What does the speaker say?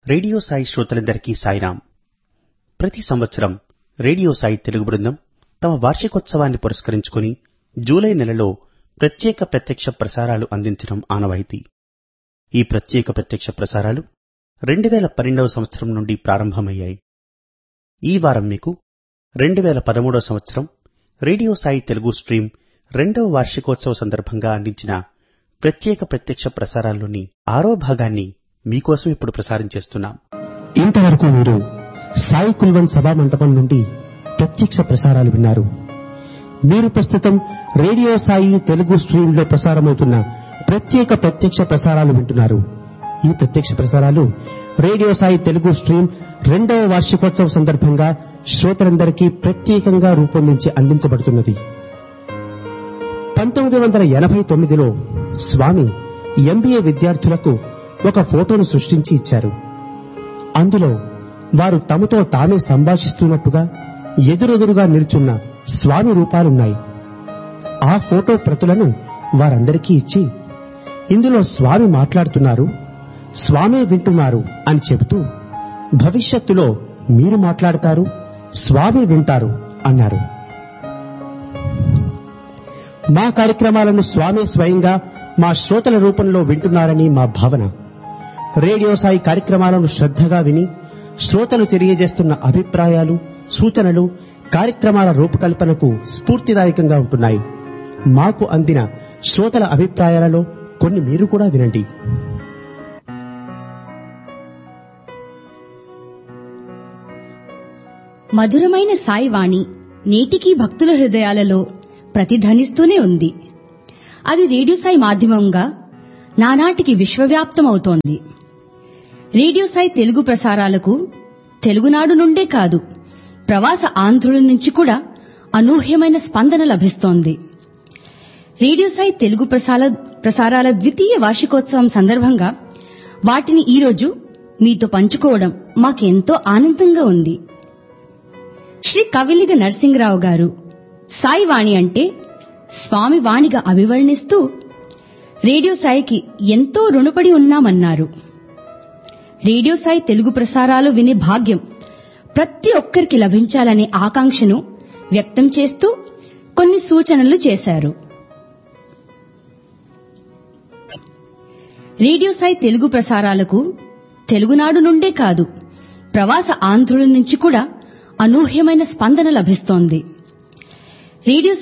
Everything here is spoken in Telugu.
రేడియో సాయి శ్రోతలందరికీ సాయిరాం ప్రతి సంవత్సరం రేడియో సాయి తెలుగు బృందం తమ వార్షికోత్సవాన్ని పురస్కరించుకుని జూలై నెలలో ప్రత్యేక ప్రత్యక్ష ప్రసారాలు అందించడం ఆనవాయితీ ఈ ప్రత్యేక ప్రత్యక్ష ప్రసారాలు రెండు వేల పన్నెండవ సంవత్సరం నుండి ప్రారంభమయ్యాయి ఈ వారం మీకు రెండు వేల పదమూడవ సంవత్సరం రేడియో సాయి తెలుగు స్ట్రీమ్ రెండవ వార్షికోత్సవ సందర్భంగా అందించిన ప్రత్యేక ప్రత్యక్ష ప్రసారాల్లోని ఆరో భాగాన్ని మీకోసం ఇప్పుడు ప్రసారం చేస్తున్నాం ఇంతవరకు మీరు సాయి కుల్వన్ సభా మంటపం నుండి ప్రత్యక్ష ప్రసారాలు విన్నారు మీరు ప్రస్తుతం రేడియో సాయి తెలుగు స్ట్రీమ్ లో ప్రసారమవుతున్న ప్రత్యేక ప్రత్యక్ష ప్రసారాలు వింటున్నారు ఈ ప్రత్యక్ష ప్రసారాలు రేడియో సాయి తెలుగు స్ట్రీమ్ రెండవ వార్షికోత్సవ సందర్భంగా శ్రోతలందరికీ ప్రత్యేకంగా రూపొందించి అందించబడుతున్నది పంతొమ్మిది వందల ఎనభై తొమ్మిదిలో స్వామి ఎంబీఏ విద్యార్థులకు ఒక ఫోటోను సృష్టించి ఇచ్చారు అందులో వారు తమతో తామే సంభాషిస్తున్నట్టుగా ఎదురెదురుగా నిల్చున్న స్వామి రూపాలున్నాయి ఆ ఫోటో ప్రతులను వారందరికీ ఇచ్చి ఇందులో స్వామి మాట్లాడుతున్నారు స్వామే వింటున్నారు అని చెబుతూ భవిష్యత్తులో మీరు మాట్లాడతారు స్వామి వింటారు అన్నారు మా కార్యక్రమాలను స్వామి స్వయంగా మా శ్రోతల రూపంలో వింటున్నారని మా భావన రేడియో సాయి కార్యక్రమాలను శ్రద్ధగా విని శ్రోతలు తెలియజేస్తున్న అభిప్రాయాలు సూచనలు కార్యక్రమాల రూపకల్పనకు స్ఫూర్తిదాయకంగా ఉంటున్నాయి మాకు అందిన శ్రోతల అభిప్రాయాలలో కొన్ని మీరు కూడా వినండి మధురమైన సాయివాణి నేటికీ భక్తుల హృదయాలలో ప్రతిధ్వనిస్తూనే ఉంది అది రేడియో సాయి మాధ్యమంగా నానాటికి విశ్వవ్యాప్తమవుతోంది రేడియో సాయి తెలుగు ప్రసారాలకు తెలుగునాడు నుండే కాదు ప్రవాస ఆంధ్రుల నుంచి కూడా అనూహ్యమైన స్పందన లభిస్తోంది రేడియో సాయి తెలుగు ప్రసార ప్రసారాల ద్వితీయ వార్షికోత్సవం సందర్భంగా వాటిని ఈరోజు మీతో పంచుకోవడం మాకెంతో ఆనందంగా ఉంది శ్రీ కవిలిగ నరసింగరావు గారు సాయివాణి అంటే స్వామి వాణిగా అభివర్ణిస్తూ రేడియో సాయికి ఎంతో రుణపడి ఉన్నామన్నారు రేడియో సాయి తెలుగు ప్రసారాలు వినే భాగ్యం ప్రతి ఒక్కరికి లభించాలనే ఆకాంక్షను వ్యక్తం చేస్తూ కొన్ని సూచనలు చేశారు రేడియో సాయి తెలుగు ప్రసారాలకు తెలుగునాడు నుండే కాదు ప్రవాస ఆంధ్రుల నుంచి కూడా అనూహ్యమైన స్పందన లభిస్తోంది రేడియో